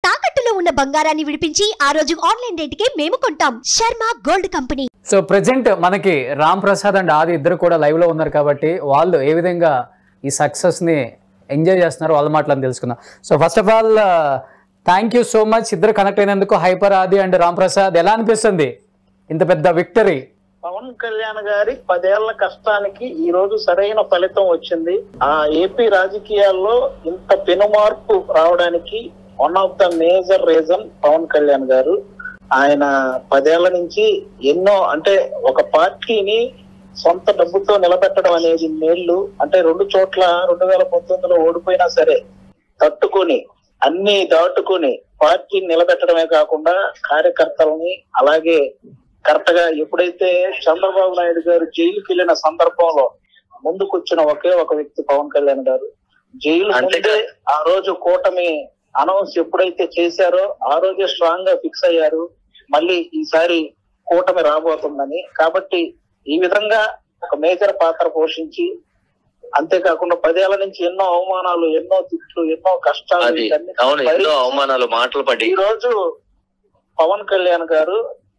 తాకట్టులో ఉన్న బంగారాన్ని విడిపించి ఆ రోజు ఆన్లైన్ రేటుకే మేము కొంటాం Sharma gold company so present మనకి రామ్ ప్రసాద్ అండ్ ఆది ఇద్దరు కూడా లైవ్ లో ఉన్నారు కాబట్టి వాళ్ళు ఏ విధంగా ఈ సక్సెస్ ని ఎంజాయ్ చేస్తున్నారు వాళ్ళ మాటలను తెలుసుకుందాం so first of all thank you so much ఇద్దరు కనెక్ట్ అయినందుకు హైపర్ ఆది అండ్ రామ్ ప్రసాద్ ఎలా అనిపిస్తుంది ఇంత పెద్ద విక్టరీ పవన్ కళ్యాణ్ గారి పదేళ్ల కష్టానికి ఈ రోజు సరైన ఫలితం వచ్చింది ఆ ఏపీ రాజకీయాల్లో ఇంత పెనుమార్పు రావడానికి one of the major reason Pawan Kalyan garu ఆయన పదేళ్ల నుంచి ఎన్నో అంటే ఒక పార్టీని సొంత డబ్బుతో నిలబెట్టడం అనేది మేళ్ళు అంటే రెండు చోట్ల రెండు వేల పంతొమ్మిదిలో ఓడిపోయినా సరే తట్టుకొని అన్ని దాటుకొని పార్టీని నిలబెట్టడమే కాకుండా కార్యకర్తలని అలాగే కరెక్ట్ గా ఎప్పుడైతే చంద్రబాబు నాయుడు గారు జైలుకి వెళ్ళిన సందర్భంలో ముందుకొచ్చిన ఒకే ఒక వ్యక్తి పవన్ కళ్యాణ్ గారు జైలు ముందే ఆ రోజు కూటమి అనౌన్స్ ఎప్పుడైతే చేశారో ఆ రోజే స్ట్రాంగ్ గా ఫిక్స్ అయ్యారు మళ్ళీ ఈసారి కూటమి రాబోతుందని కాబట్టి ఈ విధంగా ఒక మేజర్ పాత్ర పోషించి అంతేకాకుండా పదేళ్ల నుంచి ఎన్నో అవమానాలు ఎన్నో తిట్లు ఎన్నో కష్టాలు అది వీటన్నిటిని అవును ఎన్నో భరించి అవమానాలు మాటలు పడి ఈ రోజు పవన్ కళ్యాణ్ గారు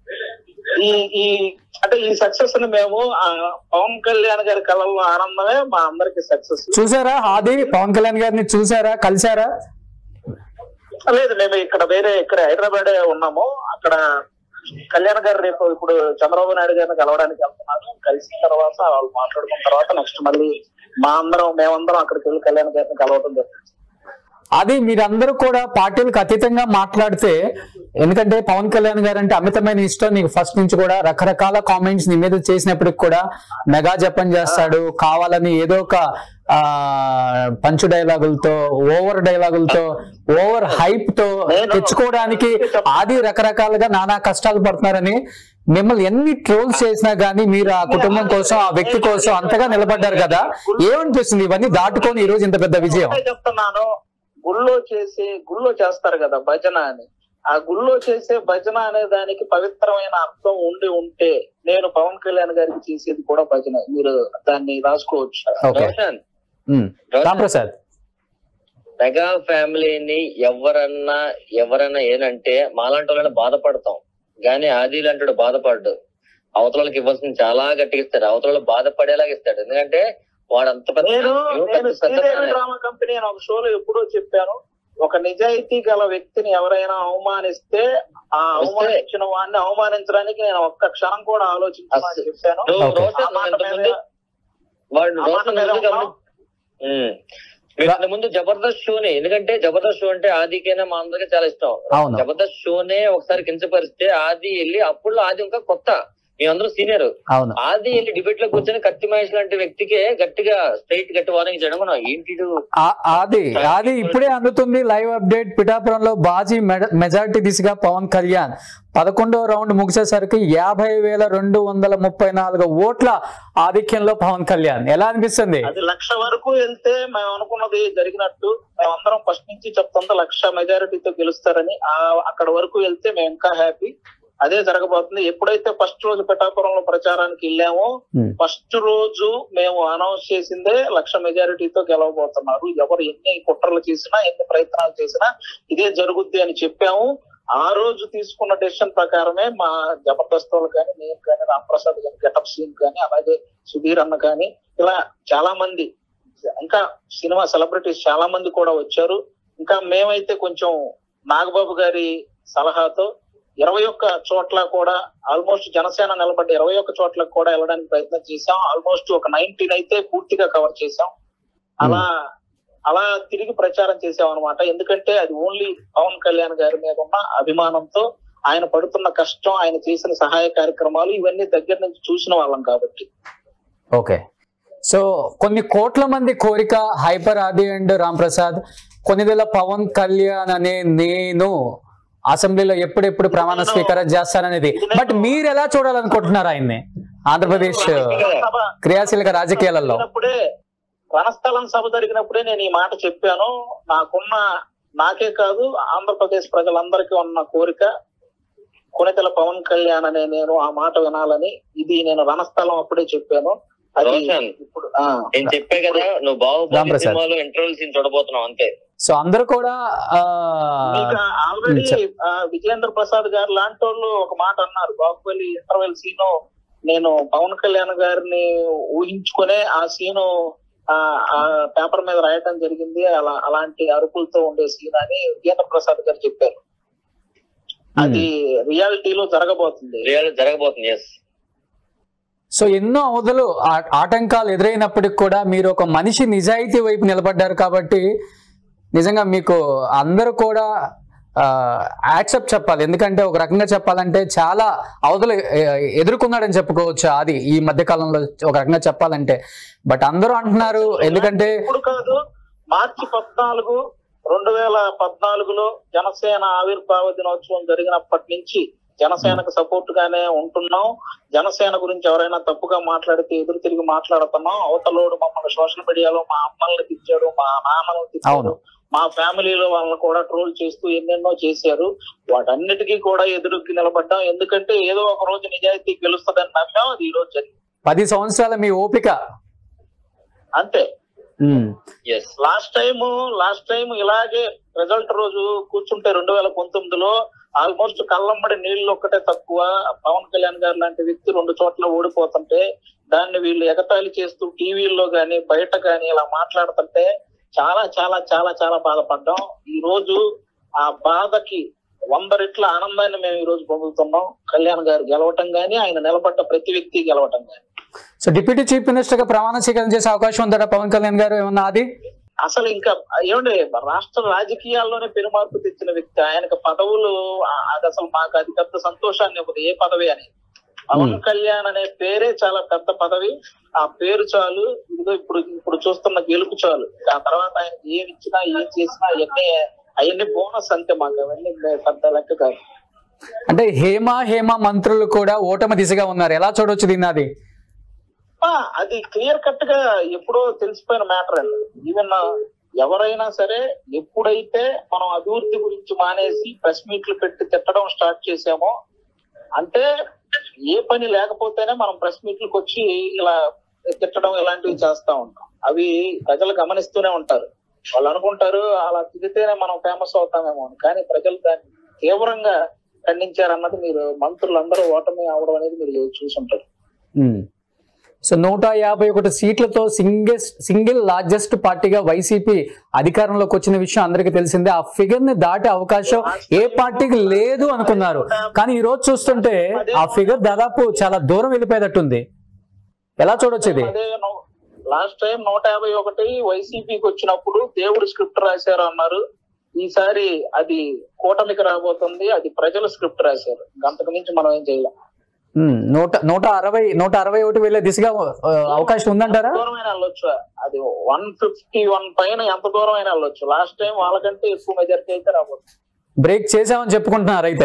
ఈ ఈ అంటే ఈ సక్సెస్ ని మేము ఆ పవన్ కళ్యాణ్ గారి కళల్లో ఆనందమే మా అందరికి సక్సెస్ చూసారా ఆది పవన్ కళ్యాణ్ గారిని చూసారా కలిసారా లేదు మేము ఇక్కడ వేరే ఇక్కడ హైదరాబాద్ ఉన్నాము అక్కడ కళ్యాణ్ గారు రేపు ఇప్పుడు చంద్రబాబు నాయుడు గారిని కలవడానికి వెళ్తున్నారు కలిసిన తర్వాత వాళ్ళు మాట్లాడుకున్న తర్వాత నెక్స్ట్ మళ్ళీ మా అందరం మేమందరం అక్కడికి వెళ్ళి కళ్యాణ్ గారిని కలవడం జరుగుతుంది అది మీరందరూ కూడా పార్టీలకు అతీతంగా మాట్లాడితే ఎందుకంటే పవన్ కళ్యాణ్ గారు అంటే అమితమైన ఇష్టం నీకు ఫస్ట్ నుంచి కూడా రకరకాల కామెంట్స్ నీ మీద చేసినప్పటికి కూడా మెగా జపం చేస్తాడు కావాలని ఏదో ఒక ఆ పంచు డైలాగులతో ఓవర్ డైలాగులతో ఓవర్ హైప్ తో తెచ్చుకోవడానికి ఆది రకరకాలుగా నానా కష్టాలు పడుతున్నారని మిమ్మల్ని ఎన్ని ట్రోల్స్ చేసినా గానీ మీరు ఆ కుటుంబం కోసం ఆ వ్యక్తి కోసం అంతగా నిలబడ్డారు కదా ఏమనిపిస్తుంది ఇవన్నీ దాటుకొని ఈ రోజు ఇంత పెద్ద విజయం ఒకటే చెప్తున్నాను గుళ్ళో చేసే గుళ్ళో చేస్తారు కదా భజన అని ఆ గుళ్ళో చేసే భజన అనే దానికి పవిత్రమైన అర్థం ఉండి ఉంటే నేను పవన్ కళ్యాణ్ గారికి చేసేది కూడా భజన మీరు దాన్ని రాసుకోవచ్చు okay Roshan um. Ram Prasad mega ఫ్యామిలీని ఎవరన్నా ఎవరన్నా ఏనంటే మాలాంటి వాళ్ళని బాధపడతాం గానీ ఆది లాంటి బాధపడ్డు అవతలకి ఇవ్వాల్సింది చాలా గట్టిగా ఇస్తాడు అవతల బాధపడేలాగా ఇస్తాడు ఎందుకంటే వాడు అంత పెద్ద నేను ఏం నేను పెద్ద శ్రీదేవి పెద్ద డ్రామా కంపెనీ అని ఒక షోలో ఎప్పుడో చెప్పాను ఒక నిజాయితీ గల వ్యక్తిని ఎవరైనా అవమానిస్తే ఆ అవమానించిన వాడిని అవమానించడానికి నేను ఒక్క క్షణం కూడా ఆలోచించాలని అస్సలు. చెప్పాను నువ్వు Okay. ఆ రోషన్ మాట ఇంతకు మీద ముందు వాడు ఆ మాట రోషన్ మీద ముందు ఉన్నాం. గమని- ఉమ్. మీరు ఇంతకు ముందు జబర్దస్త్ షోని ఎందుకంటే జబర్దస్త్ షో అంటే ఆదికైనా మా అందరికీ చాలా ఇష్టం అవును జబర్దస్త్ షోనే ఒకసారి కించపరిస్తే ఆది వెళ్ళి అప్పుడు ఆది ఇంకా కొత్త మేమందరూ సీనియర్ అవును ఆది వెళ్ళి డిబేట్ లో కూర్చొని కత్తి మహేష్ లాంటి వ్యక్తికే గట్టిగా స్ట్రైట్ గట్టి వార్నింగ్ చేయడం కూడా ఏంటి ఇది? ఆ- అది అది ఇప్పుడే అందుతుంది లైవ్ అప్డేట్ పిఠాపురంలో బాజీ మెడ- మెజార్టీ దిశగా పవన్ కళ్యాణ్ పదకొండో రౌండ్ ముగిసేసరికి యాభై వేల రెండు వందల ముప్పై నాలుగు ఓట్ల ఆధిక్యంలో పవన్ కళ్యాణ్ ఎలా అనిపిస్తుంది అది లక్ష వరకు వెళ్తే మేము అనుకున్నది జరిగినట్టు మేమందరం ఫస్ట్ నుంచి చెప్తుంది లక్ష మెజారిటీతో గెలుస్తారని ఆ అక్కడ వరకు వెళ్తే మేము ఇంకా హ్యాపీ అదే జరగబోతుంది ఎప్పుడైతే ఫస్ట్ రోజు పిఠాపురంలో ప్రచారానికి వెళ్ళామో Hmm. ఫస్ట్ రోజు మేము అనౌన్స్ చేసిందే లక్ష మెజారిటీతో గెలవబోతున్నారు ఎవరు ఎన్ని కుట్రలు చేసినా ఎన్ని ప్రయత్నాలు చేసినా ఇదే జరుగుద్ది అని చెప్పాము ఆ రోజు తీసుకున్న డెసిషన్ ప్రకారమే మా జబర్దస్త్ వాళ్ళు కానీ నేను కానీ రాంప్రసాద్ కానీ గెటప్ సీన్ కానీ అలాగే సుధీర్ అన్న కానీ ఇలా చాలా మంది ఇంకా సినిమా సెలబ్రిటీస్ చాలా మంది కూడా వచ్చారు ఇంకా మేమైతే కొంచెం నాగబాబు గారి సలహాతో ఇరవై ఒక్క చోట్ల కూడా ఆల్మోస్ట్ జనసేన నిలబడ్డ ఇరవై ఒక్క చోట్లకు కూడా వెళ్ళడానికి ప్రయత్నం చేశాం ఆల్మోస్ట్ ఒక నైన్టీన్ అయితే పూర్తిగా కవర్ చేశాం అలా అలా తిరిగి ప్రచారం చేసాం అనమాట ఎందుకంటే అది ఓన్లీ పవన్ కళ్యాణ్ గారి మీద ఉన్న అభిమానంతో ఆయన పడుతున్న కష్టం ఆయన చేసిన సహాయ కార్యక్రమాలు ఇవన్నీ దగ్గర నుంచి చూసిన వాళ్ళం కాబట్టి ఓకే సో కొన్ని కోట్ల మంది కోరిక హైపర్ ఆది అండ్ రామ్ ప్రసాద్ కొన్ని వేల పవన్ కళ్యాణ్ అనే నేను అసెంబ్లీలో ఎప్పుడెప్పుడు ప్రమాణ స్వీకారం చేస్తాననేది బట్ మీరు ఎలా చూడాలనుకుంటున్నారు ఆయన్ని ఆంధ్రప్రదేశ్ సభ క్రియాశీలక రాజకీయాలలో జరిగినప్పుడే రణస్థలం సభ జరిగినప్పుడే నేను ఈ మాట చెప్పాను నాకున్న నాకే కాదు ఆంధ్రప్రదేశ్ ప్రజలందరికీ ఉన్న కోరిక కొనితెల పవన్ కళ్యాణ్ అనే నేను ఆ మాట వినాలని ఇది నేను రణస్థలం అప్పుడే చెప్పాను అది రోషన్. ఇప్పుడు ఆ, నేను చెప్పే కదా నువ్వు రామ్ బాహుబలి ప్రసాద్. సినిమాలో ఇంటర్వ్యూ సీన్ చూడబోతున్నావు అంతే సో అందరూ కూడా ఆ, మీకు ఆల్రెడీ చెప్. విజయేంద్ర ప్రసాద్ గారు లాంటి వాళ్ళు ఒక మాట అన్నారు బాహుబలి ఇంటర్వెల్ సీను నేను పవన్ కళ్యాణ్ గారిని ఊహించుకునే ఆ సీను ఆ ఆ పేపర్ మీద రాయటం జరిగింది అలా అలాంటి అరుపులతో ఉండే సీన్ అని విజయేంద్ర ప్రసాద్ గారు చెప్పారు అది రియాలిటీలో జరగబోతుంది రియల్ జరగబోతుంది ఎస్ సో ఎన్నో అవధులు ఆ- ఆటంకాలు ఎదురైనప్పటికి కూడా మీరు ఒక మనిషి నిజాయితీ వైపు నిలబడ్డారు కాబట్టి నిజంగా మీకు అందరూ కూడా యాక్సెప్ట్ చెప్పాలి ఎందుకంటే ఒక రకంగా చెప్పాలంటే చాలా అవధులు ఎ- ఎదుర్కొన్నాడని చెప్పుకోవచ్చు అది ఈ మధ్య కాలంలో ఒక రకంగా చెప్పాలంటే బట్ అందరూ అంటున్నారు ఎందుకంటే ఇప్పుడు కాదు మార్చి పద్నాలుగు రెండు వేల పద్నాలుగులో జనసేన ఆవిర్భావ దినోత్సవం జరిగినప్పటి నుంచి జనసేనకు సపోర్ట్ గానే ఉంటున్నాం జనసేన గురించి ఎవరైనా తప్పుగా మాట్లాడితే ఎదురు తిరిగి మాట్లాడుతున్నాం అవతలోడు మమ్మల్ని సోషల్ మీడియాలో మా అమ్మల్ని తిట్టాడు మా నాన్నను తిట్టాడు అవును. మా ఫ్యామిలీలో వాళ్ళని కూడా ట్రోల్ చేస్తూ ఎన్నెన్నో చేశారు వాటన్నిటికీ కూడా ఎదురుకి నిలబడ్డాం ఎందుకంటే ఏదో ఒక రోజు నిజాయితీ గెలుస్తుందని నమ్మాం అది ఈ రోజు జరిగింది పది సంవత్సరాల మీ ఓపిక అంతే um, yes last time last time ఇలాగే రిజల్ట్ రోజు కూర్చుంటే రెండు వేల పంతొమ్మిదిలో ఆల్మోస్ట్ కళ్ళమ్మడి నీళ్లు ఒక్కటే తక్కువ పవన్ కళ్యాణ్ గారు లాంటి వ్యక్తి రెండు చోట్ల ఓడిపోతుంటే దాన్ని వీళ్ళు ఎగతాళి చేస్తూ టీవీల్లో గాని బయట గాని ఇలా మాట్లాడుతుంటే చాలా చాలా చాలా చాలా బాధపడ్డాం ఈ రోజు ఆ బాధకి వంద రెట్ల ఆనందాన్ని మేము ఈ రోజు పొందుతున్నాం కళ్యాణ్ గారు గెలవటం గాని ఆయన నిలబడ్డ ప్రతి వ్యక్తి గెలవటం గాని సో డిప్యూటీ చీఫ్ మినిస్టర్ గా ప్రమాణ స్వీకారం చేసే అవకాశం ఉందా పవన్ కళ్యాణ్ గారు ఏమన్నా అది అసలు ఇంకా ఏమండి రాష్ట్ర రాజకీయాల్లోనే పెనుమార్పు తెచ్చిన వ్యక్తి ఆయనకు పదవులు ఆ- అది అసలు మాకు అది పెద్ద సంతోషాన్ని ఇవ్వదు ఏ పదవి అని పవన్ Hmm. కళ్యాణ్ అనే పేరే చాలా పెద్ద పదవి ఆ పేరు చాలు ఇదిగో ఇప్పుడు ఇప్పుడు చూస్తున్న గెలుపు చాలు ఆ తర్వాత ఆయన ఏమి ఇచ్చినా ఏం చేసినా అవన్నీ అవన్నీ బోనస్ అంతే మాకు అవన్నీ పెద్ద లెక్క కాదు అంటే హేమ హేమ మంత్రులు కూడా ఓటమి దిశగా ఉన్నారు ఎలా చూడొచ్చు దీన్ని అది ఆ, అది క్లియర్ కట్ గా ఎప్పుడో తెలిసిపోయిన మ్యాటర్ అండి ఈవెన్ ఎవరైనా సరే ఎప్పుడైతే మనం అభివృద్ధి గురించి మానేసి ప్రెస్ మీట్లు పెట్టి తిట్టడం స్టార్ట్ చేసామో అంటే ఏ పని లేకపోతేనే మనం ప్రెస్ మీట్లకు వచ్చి ఇలా తిట్టడం ఇలాంటివి చేస్తా ఉంటాం అవి ప్రజలు గమనిస్తూనే ఉంటారు వాళ్ళు అనుకుంటారు అలా తిరిగితేనే మనం ఫేమస్ అవుతామేమో అని కానీ ప్రజలు దాన్ని తీవ్రంగా ఖండించారన్నది మీరు మంత్రులందరూ ఓటమి అవడం అనేది మీరు చూసుంటారు ఉమ్. సో నూట యాభై ఒకటి సీట్లతో సింగిల్ సింగిల్ లార్జెస్ట్ పార్టీగా వైసీపీ అధికారంలోకి వచ్చిన విషయం అందరికీ తెలిసిందే ఆ ఫిగర్ ని దాటే అవకాశం ఏ పార్టీకి లేదు అనుకున్నారు కానీ ఈ రోజు చూస్తుంటే ఆ ఫిగర్ దాదాపు చాలా దూరం వెళ్ళిపోయేటట్టుంది ఎలా చూడొచ్చు ఇది అదే లాస్ట్ టైం నూట యాభై ఒకటి వైసీపీకి వచ్చినప్పుడు దేవుడు స్క్రిప్ట్ రాశారు అన్నారు ఈసారి అది కూటమికి రాబోతుంది అది ప్రజలు స్క్రిప్ట్ రాశారు అంతకు మించి మనం ఏం చేయలేం ఉమ్, నూట నూట అరవై నూట అరవై ఒకటి వెళ్ళే దిశగా ఆ, అవకాశం ఉందంటారా ఎంత దూరం అయినా వెళ్ళొచ్చు అది వన్ ఫిఫ్టీ వన్ పైన ఎంత దూరం అయినా వెళ్ళొచ్చు లాస్ట్ టైం వాళ్ళకంటే ఎక్కువ మెజారిటీ అయితే రాబోతుంది బ్రేక్ చేసామని చెప్పుకుంటున్నారు అయితే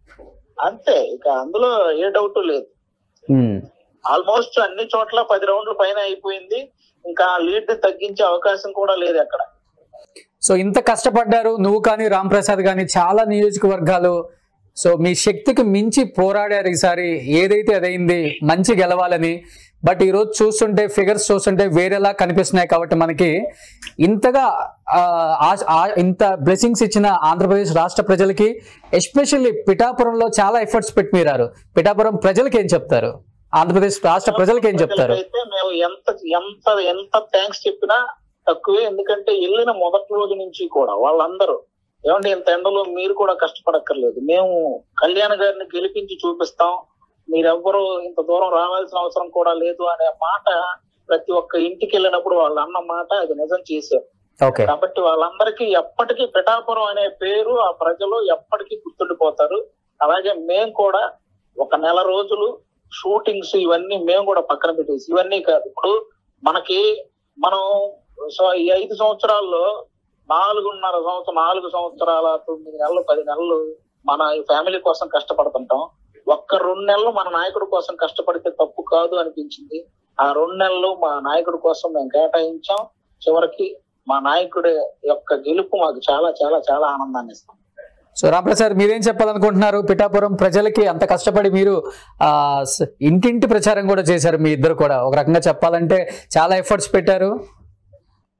అంతే ఇక అందులో ఏ డౌట్ లేదు ఉమ్. ఆల్మోస్ట్ అన్ని చోట్ల పది రౌండ్ల పైన అయిపోయింది ఇంకా లీడ్ తగ్గించే అవకాశం కూడా లేదు అక్కడ సో ఇంత కష్టపడ్డారు నువ్వు కానీ రామ్ ప్రసాద్ కానీ చాలా నియోజకవర్గాలు సో మీ శక్తికి మించి పోరాడారు ఈసారి ఏదైతే అదైంది మంచి గెలవాలని బట్ ఈ రోజు చూస్తుంటే ఫిగర్స్ చూస్తుంటే వేరేలా కనిపిస్తున్నాయి కాబట్టి మనకి ఇంతగా ఆ, ఆ- ఆ- ఇంత బ్లెస్సింగ్స్ ఇచ్చిన ఆంధ్రప్రదేశ్ రాష్ట్ర ప్రజలకి ఎస్పెషల్లీ పిఠాపురంలో చాలా ఎఫర్ట్స్ పెట్టి మీరారు పిఠాపురం ప్రజలకి ఏం చెప్తారు ఆంధ్రప్రదేశ్ రాష్ట్ర ప్రజలకి ఏం చెప్తారు అయితే మేము ఎంత ఎంత ఎంత థ్యాంక్స్ చెప్పినా తక్కువే ఎందుకంటే వెళ్ళిన మొదటి రోజు నుంచి కూడా వాళ్ళందరూ ఏమంటే ఇంత ఎండలో మీరు కూడా కష్టపడక్కర్లేదు మేము కళ్యాణ్ గారిని గెలిపించి చూపిస్తాం మీరెవ్వరూ ఇంత దూరం రావాల్సిన అవసరం కూడా లేదు అనే మాట ప్రతి ఒక్క ఇంటికి వెళ్ళినప్పుడు వాళ్ళు అన్న మాట అది నిజం చేశారు ఓకే కాబట్టి వాళ్ళందరికీ ఎప్పటికీ పిఠాపురం అనే పేరు ఆ ప్రజలు ఎప్పటికీ గుర్తుండిపోతారు అలాగే మేము కూడా ఒక నెల రోజులు షూటింగ్స్ ఇవన్నీ మేము కూడా పక్కన పెట్టేసి ఇవన్నీ కాదు ఇప్పుడు మనకి మనం సో ఈ ఐదు సంవత్సరాల్లో నాలుగున్నర సంవత్సరం నాలుగు సంవత్సరాల తొమ్మిది నెలలు పది నెలలు మన ఫ్యామిలీ కోసం కష్టపడుతుంటాం ఒక్క రెండు నెలలు మన నాయకుడి కోసం కష్టపడితే తప్పు కాదు అనిపించింది ఆ రెండు నెలలు మా నాయకుడి కోసం మేము కేటాయించాం చివరికి మా నాయకుడి యొక్క గెలుపు మాకు చాలా చాలా చాలా ఆనందాన్ని ఇస్తాం సో రామప్రసాద్ మీరేం చెప్పాలనుకుంటున్నారు పిఠాపురం ప్రజలకి అంత కష్టపడి మీరు ఆ స- ఇంటింటి ప్రచారం కూడా చేశారు మీ ఇద్దరు కూడా ఒక రకంగా చెప్పాలంటే చాలా ఎఫర్ట్స్ పెట్టారు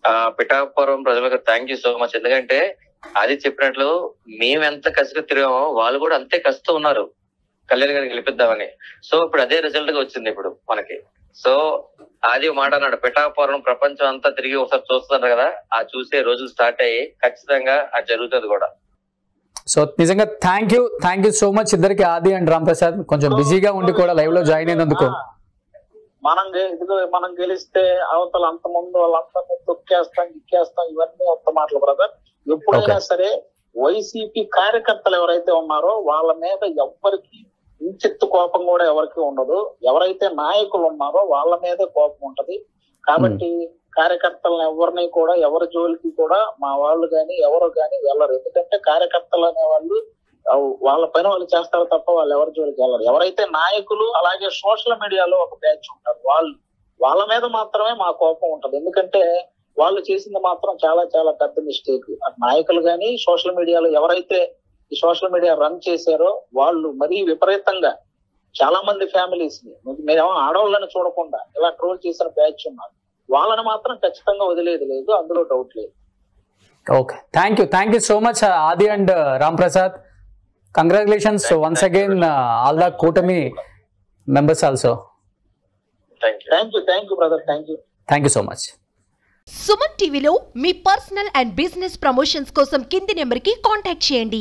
ఆ పిఠాపురం ప్రజలకు థ్యాంక్ యూ సో మచ్ ఎందుకంటే అది చెప్పినట్లు మేము ఎంత కసిగా తిరిగామో వాళ్ళు కూడా అంతే కసితో ఉన్నారు కళ్యాణ్ గారిని గెలిపిద్దామని సో ఇప్పుడు అదే రిజల్ట్ గా వచ్చింది ఇప్పుడు మనకి సో అది ఒక మాట అన్నాడు పిఠాపురం ప్రపంచం అంతా తిరిగి ఒకసారి చూస్తున్నారు కదా ఆ చూసే రోజులు స్టార్ట్ అయ్యి ఖచ్చితంగా అది జరుగుతుంది కూడా సో నిజంగా thank you thank you so much ఇద్దరికి ఆది అండ్ రామ్ ప్రసాద్ కొంచెం బిజీగా ఉండి కూడా లైవ్ లో జాయిన్ అయినందుకు ఆ, మనం గె- ఇదిగో మనం గెలిస్తే అవతల అంత ముందు వాళ్ళంతా తొక్కేస్తాం ఇక్కేస్తాం ఇవన్నీ ఒక్క మాటలు బ్రదర్ ఎప్పుడైనా Okay. సరే వైసీపీ కార్యకర్తలు ఎవరైతే ఉన్నారో వాళ్ళ మీద ఎవ్వరికి ఇంచెత్తు కోపం కూడా ఎవరికి ఉండదు ఎవరైతే నాయకులు ఉన్నారో వాళ్ళ మీదే కోపం ఉంటది కాబట్టి కార్యకర్తలను ఎవరిని కూడా ఎవరి జోలికి కూడా మా వాళ్ళు గాని ఎవరు గాని వెళ్ళరు ఎందుకంటే కార్యకర్తలు అనే వాళ్ళు ఆ, వాళ్ళ పని వాళ్ళు చేస్తారు తప్ప వాళ్ళు ఎవరి జోలికి వెళ్ళరు ఎవరైతే నాయకులు అలాగే సోషల్ మీడియాలో ఒక బ్యాచ్ ఉంటారు వాళ్ళు వాళ్ళ మీద మాత్రమే మా కోపం ఉంటది ఎందుకంటే వాళ్ళు చేసింది మాత్రం చాలా చాలా పెద్ద మిస్టేక్ నాయకులు గాని సోషల్ మీడియాలో ఎవరైతే ఈ సోషల్ మీడియా రన్ చేశారో వాళ్ళు మరీ విపరీతంగా చాలా మంది ఫ్యామిలీస్ ని మీరేమో ఆడవాళ్ళని చూడకుండా ఇలా ట్రోల్ చేసిన బ్యాచ్ ఉన్నారు వాళ్ళని మాత్రం ఖచ్చితంగా వదిలేదు లేదు అందులో డౌట్ లేదు okay thank you thank you so much Aadi and Ram Prasad congratulations once again all the కూటమి members also thank you thank you thank you brother thank you thank you so much Suman టీవీలో మీ పర్సనల్ అండ్ బిజినెస్ ప్రమోషన్స్ కోసం కింది నెంబర్కి contact చేయండి